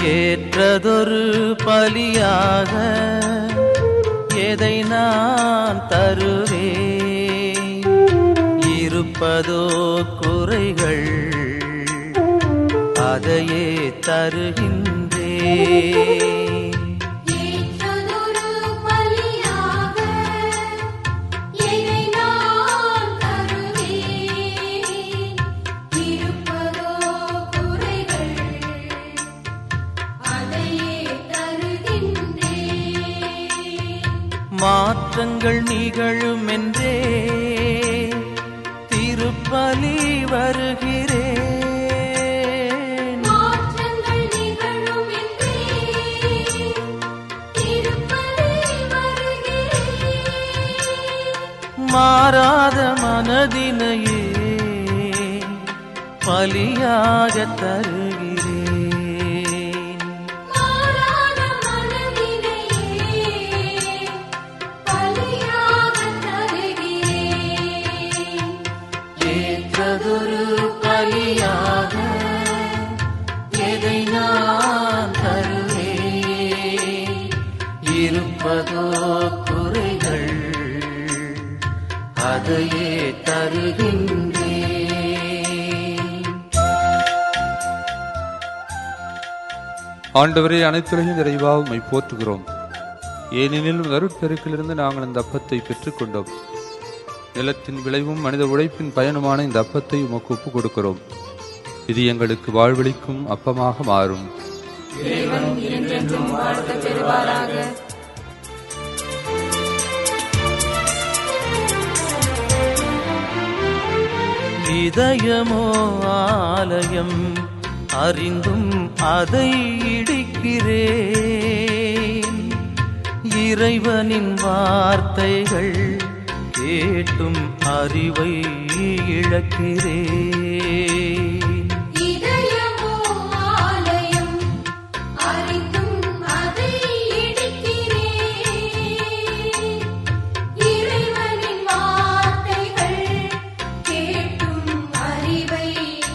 ஏற்றதொரு பலியாக எதை நான் தருவேன் இருப்பதோ குறைகள் அதையே தருகின்றேன் ஏற்றதொரு பலியாக எதை நான் தருவேன் இருப்பதோ குறைகள் அதையே தருகின்றேன் மாற்றங்கள் நிகழும் என்றே திருப்பலி வருகிறேன் மாற்றங்கள் நிகழும் என்றே திருப்பலி வருகிறேன் மாறாத மனதினையே பலியாக தருகிறேன் மாறாத மனதினையே பலியாக தருகிறேன் ஏற்றதொரு பலியாக எதை நான் தருவேன் இருப்பதோ குறைகள் அதையே தருகின்றேன் ஆண்டவரே அனைத்துலகின் இறைவா உம்மை போற்றுகிறோம் ஏனெனில் அருட்பெருக்கிலிருந்து நாங்கள் இந்த அப்பத்தை பெற்றுக்கொண்டோம் நிலத்தின் விளைவும் மனித உழைப்பின் பயனுமான இந்த அப்பத்தை உமக்கு ஒப்புக் கொடுக்கிறோம் இது எங்களுக்கு வாழ்வளிக்கும் அப்பமாக மாறும் இதயமோ ஆலயம் அறிந்தும் அதை இடிக்கிறேன் இறைவனின் வார்த்தைகள் கேட்டும் அறிவை இழக்கிறேன் இதயமோ ஆலயம் அறிந்தும் அதை இடிக்கிறேன் இறைவனின் வார்த்தைகள் கேட்டும் அறிவை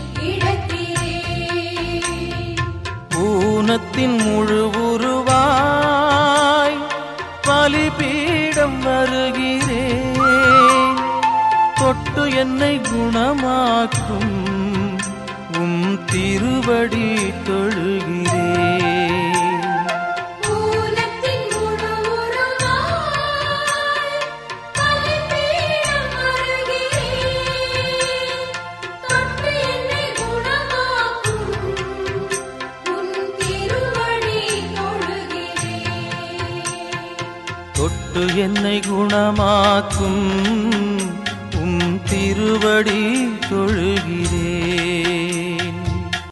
இழக்கிறேன் ஊனத்தின் முழு உருவாய் பலிபீடம் வருகிறேன் தொட்டு என்னை குணமாக்கும் உம் திருவடி தொழுகிறேன் ஊனத்தின் முழு உருவாய் பலிபீடம் வருகிறேன் தொட்டு என்னை குணமாக்கும் உன் திருவடி தொழுகிறேன் தொட்டு என்னை குணமாக்கும் உம் திருவடி தொழுகிறேன்